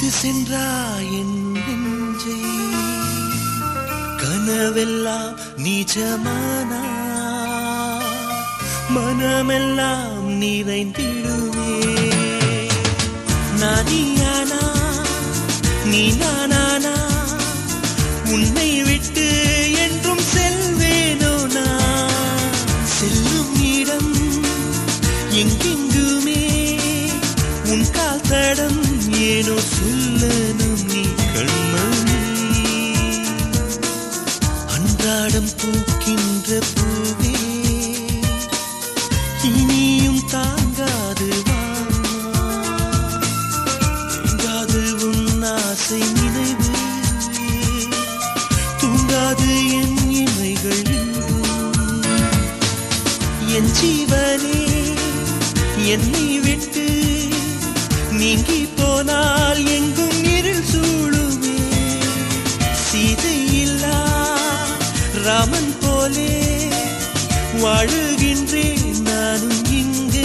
விட்டு சென்றாய் என் நெஞ்சை கனவெல்லாம் நீச்சமானா மனமெல்லாம் நிறைந்திடுவே நானியானா நீ நானானா உன்னை விட்டு என்றும் செல்வேனோ நான் செல்லும் இடம் எங்கெங்குமே உன் கால் தடம் ஏனோ சொல்லணும் நீ கண்மணி அன்றாடம் பூக்கின்ற பூவே இனியும் தாங்காது வா நீங்காது உன் ஆசை நினைவு தூங்காது என் இமைகள் எங்கும். என் ஜீவனே என்னை விட்டு நீங்கி போனால் எங்கும் இருள் சூழுமே சீதை இல்லா ராமன் போலே வாழுகின்றேன் நானும் இங்கே